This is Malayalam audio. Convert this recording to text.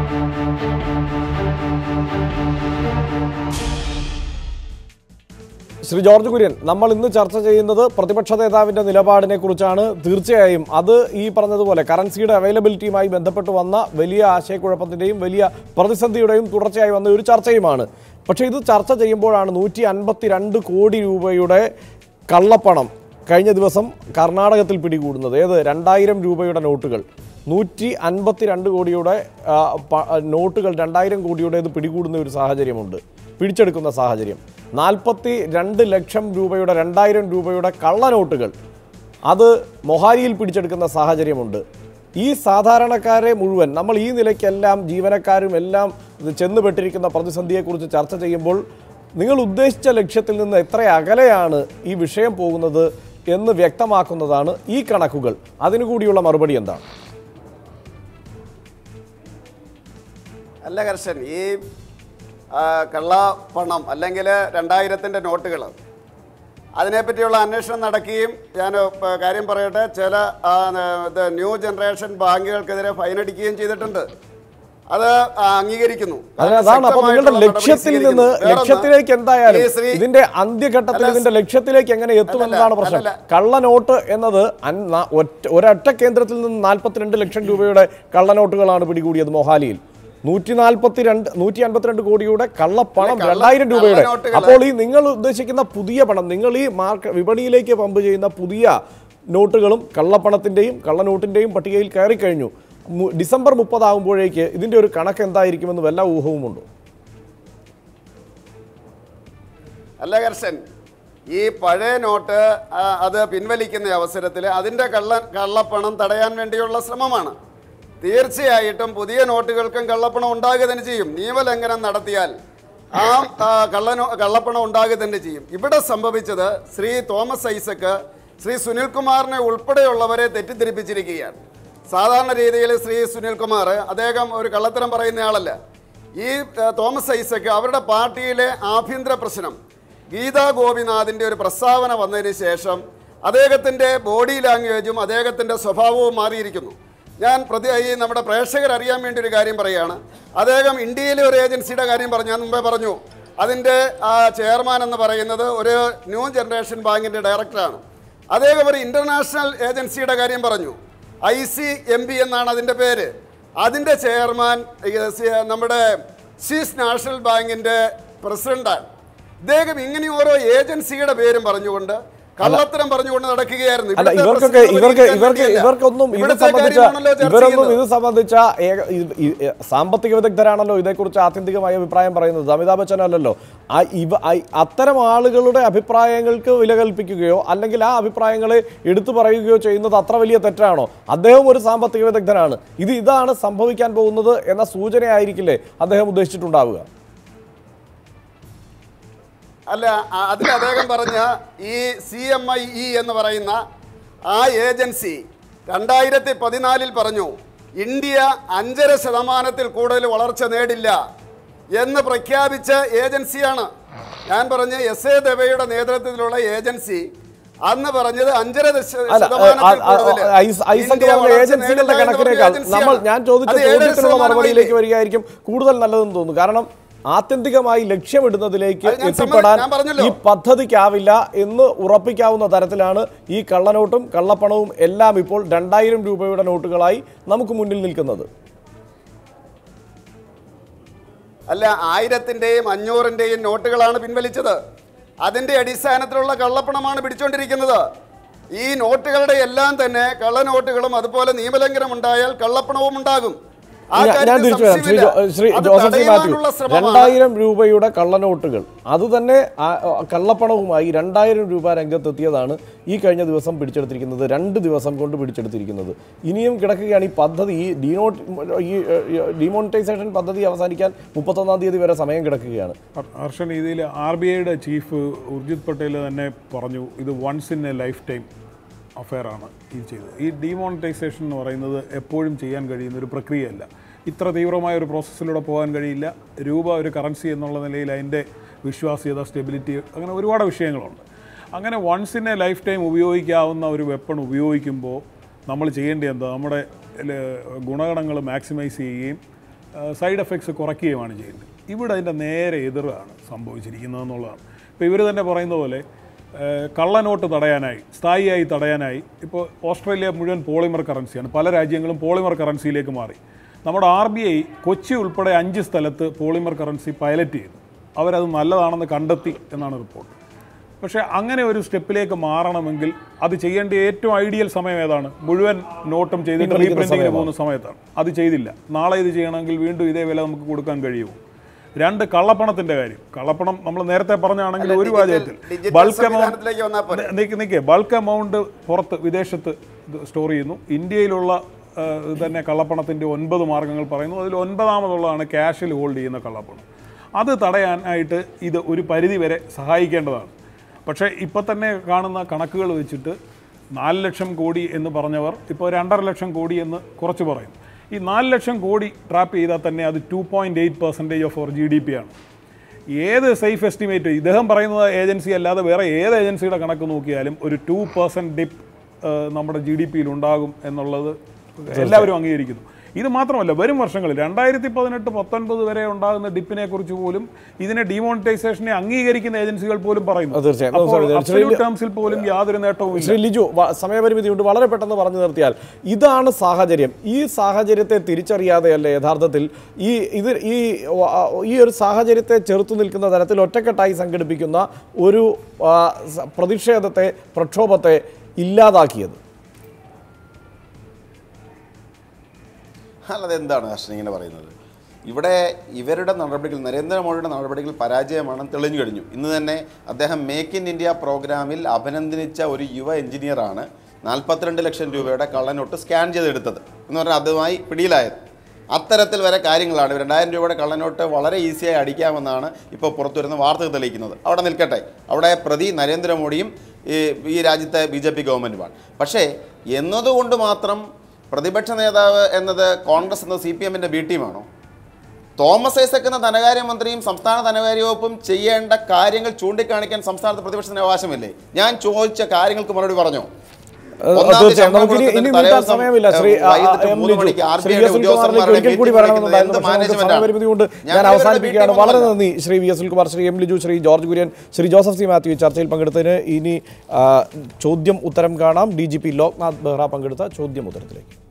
ശ്രീ ജോർജ് കുര്യൻ നമ്മൾ ഇന്ന് ചർച്ച ചെയ്യുന്നത് പ്രതിപക്ഷ നേതാവിന്റെ നിലപാടിനെ കുറിച്ചാണ് തീർച്ചയായും അത് ഈ പറഞ്ഞതുപോലെ കറൻസിയുടെ അവൈലബിലിറ്റിയുമായി ബന്ധപ്പെട്ട് വന്ന വലിയ ആശയക്കുഴപ്പത്തിന്റെയും വലിയ പ്രതിസന്ധിയുടെയും തുടർച്ചയായി വന്ന ഒരു ചർച്ചയുമാണ് പക്ഷേ ഇത് ചർച്ച ചെയ്യുമ്പോഴാണ് നൂറ്റി അൻപത്തി രണ്ട് കോടി രൂപയുടെ കള്ളപ്പണം കഴിഞ്ഞ ദിവസം കർണാടകത്തിൽ പിടികൂടുന്നത് ഏത് രണ്ടായിരം രൂപയുടെ നോട്ടുകൾ നൂറ്റി അൻപത്തി രണ്ട് കോടിയുടെ ആ, പ- നോട്ടുകൾ രണ്ടായിരം കോടിയുടേത് പിടികൂടുന്ന ഒരു സാഹചര്യമുണ്ട് പിടിച്ചെടുക്കുന്ന സാഹചര്യം നാൽപ്പത്തി രണ്ട് ലക്ഷം രൂപയുടെ രണ്ടായിരം രൂപയുടെ കള്ളനോട്ടുകൾ അത് മൊഹാലിയിൽ പിടിച്ചെടുക്കുന്ന സാഹചര്യമുണ്ട് ഈ സാധാരണക്കാരെ മുഴുവൻ നമ്മൾ ഈ നിലയ്ക്കെല്ലാം ജീവനക്കാരും എല്ലാം ഇത് ചെന്നുപെട്ടിരിക്കുന്ന പ്രതിസന്ധിയെക്കുറിച്ച് ചർച്ച ചെയ്യുമ്പോൾ നിങ്ങൾ ഉദ്ദേശിച്ച ലക്ഷ്യത്തിൽ നിന്ന് എത്ര അകലെയാണ് ഈ വിഷയം പോകുന്നത് എന്ന് വ്യക്തമാക്കുന്നതാണ് ഈ കണക്കുകൾ അതിനു കൂടിയുള്ള മറുപടി എന്താണ് അല്ല കർഷൻ ഈ ആ, കള്ളപ്പണം അല്ലെങ്കിൽ രണ്ടായിരത്തിൻ്റെ നോട്ടുകൾ അതിനെപ്പറ്റിയുള്ള അന്വേഷണം നടക്കുകയും ഞാൻ ഇപ്പ കാര്യം പറയട്ടെ ചില ആ, ഇത് ന്യൂ ജനറേഷൻ ബാങ്കുകൾക്കെതിരെ ഫൈനടിക്കുകയും ചെയ്തിട്ടുണ്ട് അത് ആ, അംഗീകരിക്കുന്നു അതിന് അതാണ് അപ്പൊ നിങ്ങളുടെ ശക്തമായിട്ടുള്ള ലക്ഷ്യത്തിൽ നടപടി നിന്ന് സ്വീകരിക്കുന്നു. ലക്ഷ്യത്തിലേക്ക് വേറൊന്ന്, എന്തായാലും ഈ ശ്രീ- ഇതിന്റെ അന്ത്യഘട്ടത്തിൽ അല്ല, ഇതിന്റെ ലക്ഷ്യത്തിലേക്ക് എങ്ങനെ എത്തുമെന്നതാണ് പ്രശ്നം അല്ലല്ല. കള്ളനോട്ട് എന്നത് അൻ- ന- ഒറ്റ- ഒരൊറ്റ കേന്ദ്രത്തിൽ നിന്ന് നാൽപ്പത്തിരണ്ട് ലക്ഷം രൂപയുടെ കള്ളനോട്ടുകളാണ് പിടികൂടിയത് മൊഹാലിയിൽ നൂറ്റി നാൽപ്പത്തി രണ്ട് നൂറ്റി അൻപത്തിരണ്ട് കോടിയുടെ കള്ളപ്പണം കള്ള- രണ്ടായിരം രൂപയുടെ കള്ളനോട്ടുകള് അപ്പോൾ ഈ നിങ്ങൾ ഉദ്ദേശിക്കുന്ന പുതിയ പണം നിങ്ങൾ ഈ മാർക്ക് വിപണിയിലേക്ക് പമ്പ് ചെയ്യുന്ന പുതിയ നോട്ടുകളും കള്ളപ്പണത്തിന്റെയും കള്ളനോട്ടിന്റെയും പട്ടികയിൽ കയറി കഴിഞ്ഞു മു- ഡിസംബർ മുപ്പതാകുമ്പോഴേക്ക് ഇതിന്റെ ഒരു കണക്ക് എന്തായിരിക്കുമെന്ന് വല്ല ഊഹവുമുണ്ടോ അല്ല കർഷൻ ഈ പഴയ നോട്ട് ആ, അത് പിൻവലിക്കുന്ന അവസരത്തിൽ അതിൻ്റെ കള്ള കള്ളപ്പണം തടയാൻ വേണ്ടിയുള്ള ശ്രമമാണ് തീർച്ചയായിട്ടും പുതിയ നോട്ടുകൾക്കും കള്ളപ്പണം ഉണ്ടാകുക തന്നെ ചെയ്യും നിയമലംഘനം നടത്തിയാൽ ആ ആ, കള്ളനോ കള്ളപ്പണം ഉണ്ടാകുക തന്നെ ചെയ്യും ഇവിടെ സംഭവിച്ചത് ശ്രീ തോമസ് ഐസക്ക് ശ്രീ സുനിൽകുമാറിനെ ഉൾപ്പെടെയുള്ളവരെ തെറ്റിദ്ധരിപ്പിച്ചിരിക്കുകയാണ് സാധാരണ രീതിയിൽ ശ്രീ സുനിൽകുമാർ അദ്ദേഹം ഒരു കള്ളത്തരം പറയുന്നയാളല്ല ഈ ആ, തോമസ് ഐസക്ക് അവരുടെ പാർട്ടിയിലെ ആഭ്യന്തര പ്രശ്നം ഗീതാ ഗോപിനാഥിൻ്റെ ഒരു പ്രസ്താവന വന്നതിന് ശേഷം അദ്ദേഹത്തിൻ്റെ ബോഡി ലാംഗ്വേജും അദ്ദേഹത്തിൻ്റെ സ്വഭാവവും മാറിയിരിക്കുന്നു ഞാൻ പ്രതി ഈ നമ്മുടെ പ്രേക്ഷകർ അറിയാൻ വേണ്ടി ഒരു കാര്യം പറയുകയാണ് അദ്ദേഹം ഇന്ത്യയിലെ ഒരു ഏജൻസിയുടെ കാര്യം പറഞ്ഞു ഞാൻ മുമ്പേ പറഞ്ഞു അതിൻ്റെ ആ ചെയർമാൻ എന്ന് പറയുന്നത് ഒരു ന്യൂ ജനറേഷൻ ബാങ്കിൻ്റെ ഡയറക്ടറാണ് അദ്ദേഹം ഒരു ഇൻ്റർനാഷണൽ ഏജൻസിയുടെ കാര്യം പറഞ്ഞു ഐ സി എം ബി എന്നാണ് അതിൻ്റെ പേര് അതിൻ്റെ ചെയർമാൻ ഈ സി- നമ്മുടെ സ്വിസ് നാഷണൽ ബാങ്കിൻ്റെ പ്രസിഡന്റാണ് ഇദ്ദേഹം ഇങ്ങനെ ഓരോ ഏജൻസിയുടെ പേരും പറഞ്ഞുകൊണ്ട് കള്ളത്തരം പറഞ്ഞുകൊണ്ട് നടക്കുകയായിരുന്നു അല്ല ഇവിടുത്തെ ഇവർക്കൊക്കെ പ്രശ്നം ഇവർക്ക് പരിഹരിക്കാൻ ഇവർക്ക് വേണ്ടിയല്ല. ഇവർക്കൊന്നും ഇത് ഇവിടുത്തെ സംബന്ധിച്ച കാര്യമാണല്ലോ ചർച്ച ഇവരൊന്നും ചെയ്യുന്നത്. ഇത് സംബന്ധിച്ച ഏക- ഈ- ഈ- ഈ- സാമ്പത്തിക വിദഗ്ധരാണല്ലോ ഇതേക്കുറിച്ച് ആത്യന്തികമായ അഭിപ്രായം പറയുന്നത് അമിതാഭ് ബച്ചൻ അല്ലല്ലോ ആ ഇവ ആ- അത്തരം ആളുകളുടെ അഭിപ്രായങ്ങൾക്ക് വില കൽപ്പിക്കുകയോ അല്ലെങ്കിൽ ആ അഭിപ്രായങ്ങളെ എടുത്തു പറയുകയോ ചെയ്യുന്നത് അത്ര വലിയ തെറ്റാണോ അദ്ദേഹം ഒരു സാമ്പത്തിക വിദഗ്ധനാണ് ഇത് ഇതാണ് സംഭവിക്കാൻ പോകുന്നത് എന്ന സൂചനയായിരിക്കില്ലേ അദ്ദേഹം ഉദ്ദേശിച്ചിട്ടുണ്ടാവുക അല്ല ആ- അതിൽ അദ്ദേഹം പറഞ്ഞ ഈ സി എം ഐ ഇ എന്ന് പറയുന്ന ആ ഏജൻസി രണ്ടായിരത്തി പതിനാലിൽ പറഞ്ഞു ഇന്ത്യ അഞ്ചര ശതമാനത്തിൽ കൂടുതൽ വളർച്ച നേടില്ല എന്ന് പ്രഖ്യാപിച്ച ഏജൻസിയാണ് ഞാൻ പറഞ്ഞ എസ് എ ദവയുടെ നേതൃത്വത്തിലുള്ള ഏജൻസി അന്ന് പറഞ്ഞത് അഞ്ചര ദശ- അല്ല ശതമാനത്തിൽ ആ- ആ- കൂടുതല് ഐസ്- ഐസക് ഇന്ത്യ പറഞ്ഞ വളർച്ച ഏജൻസികളുടെ നേടില്ല എന്ന് പറഞ്ഞ കണക്കിനേക്കാൾ ഏജൻസിയാണ്. നമ്മൾ ഞാൻ ചോദിച്ച അത് ഏഴര ചോദ്യത്തിനുള്ള മറുപടിയിലേക്ക് ശതമാനമായില്ലേ? വരികയായിരിക്കും കൂടുതൽ നല്ലതെന്ന് തോന്നുന്നു കാരണം ആത്യന്തികമായി ലക്ഷ്യമിടുന്നതിലേക്ക് അത് ഞാൻ എത്തിപ്പെടാൻ സമ്മതി- ഞാൻ പറഞ്ഞല്ലോ. ഈ പദ്ധതിക്കാവില്ല എന്ന് ഉറപ്പിക്കാവുന്ന തരത്തിലാണ് ഈ കള്ളനോട്ടും കള്ളപ്പണവും എല്ലാം ഇപ്പോൾ രണ്ടായിരം രൂപയുടെ നോട്ടുകളായി നമുക്ക് മുന്നിൽ നിൽക്കുന്നത് അല്ല ആയിരത്തിൻ്റെയും അഞ്ഞൂറിൻ്റെയും നോട്ടുകളാണ് പിൻവലിച്ചത് അതിൻ്റെ അടിസ്ഥാനത്തിലുള്ള കള്ളപ്പണമാണ് പിടിച്ചുകൊണ്ടിരിക്കുന്നത് ഈ നോട്ടുകളുടെ എല്ലാം തന്നെ കള്ളനോട്ടുകളും അതുപോലെ നിയമലംഘനം ഉണ്ടായാൽ കള്ളപ്പണവും ഉണ്ടാകും ആ ഞാൻ- ഞാൻ കാര്യത്തിൽ തിരിച്ചു വരാം ശ്രീ ജോ- സംശയമില്ല. ശ്രീ അത് ജോസഫ് സി മാത്യു തടയുവാനുള്ള ശ്രമമാണ് രണ്ടായിരം രൂപയുടെ കള്ളനോട്ടുകൾ അത് തന്നെ ആ- ആ കള്ളപ്പണവുമായി രണ്ടായിരം രൂപ രംഗത്തെത്തിയതാണ് ഈ കഴിഞ്ഞ ദിവസം പിടിച്ചെടുത്തിരിക്കുന്നത് രണ്ട് ദിവസം കൊണ്ട് പിടിച്ചെടുത്തിരിക്കുന്നത് ഇനിയും കിടക്കുകയാണ് ഈ പദ്ധതി ഈ ഡീനോട്ട് ഈ ഡിമോണിറ്റൈസേഷൻ പദ്ധതി അവസാനിക്കാൻ മുപ്പത്തൊന്നാം തീയതി വരെ സമയം കിടക്കുകയാണ് ഹർ- ഹർഷൻ ഇതിൽ ആർ ബി ഐയുടെ ചീഫ് ഉർജിത് പട്ടേൽ തന്നെ പറഞ്ഞു ഇത് once in a lifetime അഫെയറാണ് ഇത് ചെയ്തത് ഈ ഡിമോണിറ്റൈസേഷൻ എന്ന് പറയുന്നത് എപ്പോഴും ചെയ്യാൻ കഴിയുന്ന ഒരു പ്രക്രിയയല്ല ഇത്ര തീവ്രമായ ഒരു പ്രോസസ്സിലൂടെ പോകാൻ കഴിയില്ല രൂപ ഒരു കറൻസി എന്നുള്ള നിലയിൽ അതിൻ്റെ വിശ്വാസ്യത സ്റ്റെബിലിറ്റി അങ്ങനെ ഒരുപാട് വിഷയങ്ങളുണ്ട് അങ്ങനെ once in a lifetime ഉപയോഗിക്കാവുന്ന ഒരു വെപ്പൺ ഉപയോഗിക്കുമ്പോൾ നമ്മൾ ചെയ്യേണ്ടത് എന്താ നമ്മുടെ ഗുണഗണങ്ങൾ മാക്സിമൈസ് ചെയ്യുകയും സൈഡ് എഫക്ട്സ് കുറയ്ക്കുകയുമാണ് ചെയ്യുന്നത് ഇവിടെ അതിൻ്റെ നേരെ എതിരാണ് സംഭവിച്ചിരിക്കുന്നത് എന്നുള്ളതാണ് ഇപ്പോൾ ഇവർ തന്നെ പറയുന്ന പോലെ ഏഹ്, കള്ളനോട്ട് തടയാനായി സ്ഥായിയായി തടയാനായി ഇപ്പോൾ ഓസ്ട്രേലിയ മുഴുവൻ പോളിമർ കറൻസിയാണ് പല രാജ്യങ്ങളും പോളിമർ കറൻസിയിലേക്ക് മാറി നമ്മുടെ ആർ ബി ഐ കൊച്ചി ഉൾപ്പെടെ അഞ്ച് സ്ഥലത്ത് പോളിമർ കറൻസി പൈലറ്റ് ചെയ്തു അവരത് നല്ലതാണെന്ന് കണ്ടെത്തി എന്നാണ് റിപ്പോർട്ട് പക്ഷേ അങ്ങനെ ഒരു സ്റ്റെപ്പിലേക്ക് മാറണമെങ്കിൽ അത് ചെയ്യേണ്ട ഏറ്റവും ഐഡിയൽ സമയം ഏതാണ് മുഴുവൻ നോട്ടും ചെയ്തിട്ട് പിൻവലിക്കുന്ന റീപ്രിന്റിങ്ങിന് സമയമാണ്. പോകുന്ന സമയത്താണ് അത് ചെയ്തില്ല നാളെ ഇത് ചെയ്യണമെങ്കിൽ വീണ്ടും ഇതേ വില നമുക്ക് കൊടുക്കാൻ കഴിയുമോ രണ്ട് കള്ളപ്പണത്തിന്റെ കാര്യം കള്ളപ്പണം നമ്മൾ നേരത്തെ പറഞ്ഞാണെങ്കിൽ അല്ല, ഒരു ഡിജിറ്റൽ- വാചകത്തിൽ ഡിജിറ്റൽ ബൾക്ക് സംവിധാനത്തിലേക്ക് വന്നാൽ പോരെ? നിൽക്ക് നിൽക്കേ ബൾക്ക് എമൗണ്ട് പുറത്ത് വിദേശത്ത് സ്റ്റോർ ചെയ്യുന്നു ഇന്ത്യയിലുള്ള ആ, ഇത് തന്നെ കള്ളപ്പണത്തിൻ്റെ ഒൻപത് മാർഗ്ഗങ്ങൾ പറയുന്നു അതിൽ ഒൻപതാമതുള്ളതാണ് ക്യാഷിൽ ഹോൾഡ് ചെയ്യുന്ന കള്ളപ്പണം അത് തടയാനായിട്ട് ഇത് ഒരു പരിധി വരെ സഹായിക്കേണ്ടതാണ് പക്ഷേ ഇപ്പോൾ തന്നെ കാണുന്ന കണക്കുകൾ വെച്ചിട്ട് നാല് ലക്ഷം കോടി എന്ന് പറഞ്ഞവർ ഇപ്പോൾ രണ്ടര ലക്ഷം കോടി എന്ന് കുറച്ച് പറയും ഈ നാല് ലക്ഷം കോടി ട്രാപ്പ് ചെയ്താൽ തന്നെ അത് two point eight percentage of അവർ ജി ഡി പി ആണ് ഏത് സേഫ് എസ്റ്റിമേറ്റ് ഇദ്ദേഹം പറയുന്നത് ഏജൻസി അല്ലാതെ വേറെ ഏത് ഏജൻസിയുടെ കണക്ക് നോക്കിയാലും ഒരു ടു പെർസെൻറ്റ് ഡിപ്പ് നമ്മുടെ ജി ഡി പിയിൽ ഉണ്ടാകും എന്നുള്ളത് എല്ലാവരും അംഗീകരിക്കുന്നു ഇത് മാത്രമല്ല വരും വർഷങ്ങളിൽ രണ്ടായിരത്തി പതിനെട്ട് പത്തൊൻപത് വരെ ഉണ്ടാകുന്ന ഡിപ്പിനെ കുറിച്ച് പോലും ഇതിനെ ഡിമോണിറ്റൈസേഷനെ അംഗീകരിക്കുന്ന ഏജൻസികൾ പോലും പറയുന്നു അത് തീർച്ചയായും. അപ്പോൾ അത് തീർച്ചയായും. absolute termsൽ പോലും യാതൊരു നേട്ടവും ഇല്ല ശ്രീ ലിജു വ- സമയപരിമിതിയുണ്ട് വളരെ പെട്ടെന്ന് പറഞ്ഞു നിർത്തിയാൽ ഇതാണ് സാഹചര്യം ഈ സാഹചര്യത്തെ തിരിച്ചറിയാതെയല്ലേ യഥാർത്ഥത്തിൽ ഈ ഇത് ഈ വ- ഈ ഒരു സാഹചര്യത്തെ ചെറുത്തു നിൽക്കുന്ന തരത്തിൽ ഒറ്റക്കെട്ടായി സംഘടിപ്പിക്കുന്ന ഒരു ആ, സ- പ്രതിഷേധത്തെ പ്രക്ഷോഭത്തെ ഇല്ലാതാക്കിയത് അല്ലാതെ എന്താണ് ഹർഷൻ ഇങ്ങനെ പറയുന്നത് ഇവിടെ ഇവരുടെ നടപടികൾ നരേന്ദ്രമോദിയുടെ നടപടികൾ പരാജയമാണെന്ന് തെളിഞ്ഞു കഴിഞ്ഞു ഇന്ന് തന്നെ അദ്ദേഹം മേക്ക് ഇൻ ഇന്ത്യ പ്രോഗ്രാമിൽ അഭിനന്ദിച്ച ഒരു യുവ എഞ്ചിനീയറാണ് നാൽപ്പത്തിരണ്ട് ലക്ഷം രൂപയുടെ കള്ളനോട്ട് സ്കാൻ ചെയ്തെടുത്തത് എന്ന് പറഞ്ഞാൽ അതുമായി പിടിയിലായത് അത്തരത്തിൽ വരെ കാര്യങ്ങളാണ് രണ്ടായിരം രൂപയുടെ കള്ളനോട്ട് വളരെ ഈസിയായി അടിക്കാമെന്നാണ് ഇപ്പോൾ പുറത്തു വരുന്ന വാർത്തകൾ തെളിയിക്കുന്നത് അവിടെ നിൽക്കട്ടെ അവിടെ പ്രതി നരേന്ദ്രമോദിയും ഈ ഈ രാജ്യത്തെ ബി ജെ പി ഗവൺമെൻറ്റുമാണ് പക്ഷേ എന്നതുകൊണ്ട് മാത്രം പ്രതിപക്ഷ നേതാവ് എന്നത് കോൺഗ്രസ് എന്നത് സി പി എമ്മിൻ്റെ ബി ടീമാണോ തോമസ് ഐസക് എന്ന ധനകാര്യമന്ത്രിയും സംസ്ഥാന ധനകാര്യ വകുപ്പും ചെയ്യേണ്ട കാര്യങ്ങൾ ചൂണ്ടിക്കാണിക്കാൻ സംസ്ഥാനത്ത് പ്രതിപക്ഷത്തിന് അവകാശമില്ലേ ഞാൻ ചോദിച്ച കാര്യങ്ങൾക്ക് മറുപടി പറഞ്ഞോ ഒന്നാം തീയതി തീർച്ചയായും നമുക്ക് ഇനി ശമ്പളം ഇനി കൊടുത്തിട്ട് നീട്ടാൻ തലേദിവസം, സമയമില്ല ശ്രീ ഏഹ്, ആ, ആ, വൈകിട്ട് എം മൂന്ന് ലിജു. മണിക്ക് ആർ ബി ശ്രീ ഐയുടെ എസ് എൽ കുമാറിലേക്ക് ഉദ്യോഗസ്ഥന്മാരുടെ ഒരിക്കൽ കൂടി മീറ്റിംഗ് വരണമെന്നുണ്ടായിരുന്നു വിളിക്കുന്നത് പക്ഷേ എന്ത് നമുക്ക് സമയപരിമിതി കൊണ്ട് ഞാൻ ഞങ്ങൾ ഇവരുടെ അവസാനിപ്പിക്കുകയാണ് മീറ്റിംഗ് വളരെ ഒന്നുമല്ല. നന്ദി Shri V S L Kumar Shri M Liju Shri George Kurian Shri Joseph C Mathew ഈ ചർച്ചയിൽ പങ്കെടുത്തതിന് ഇനി ആ, ചോദ്യം ഉത്തരം കാണാം D G P Loknath Behera പങ്കെടുത്ത ചോദ്യം ഉത്തരത്തിലേക്ക്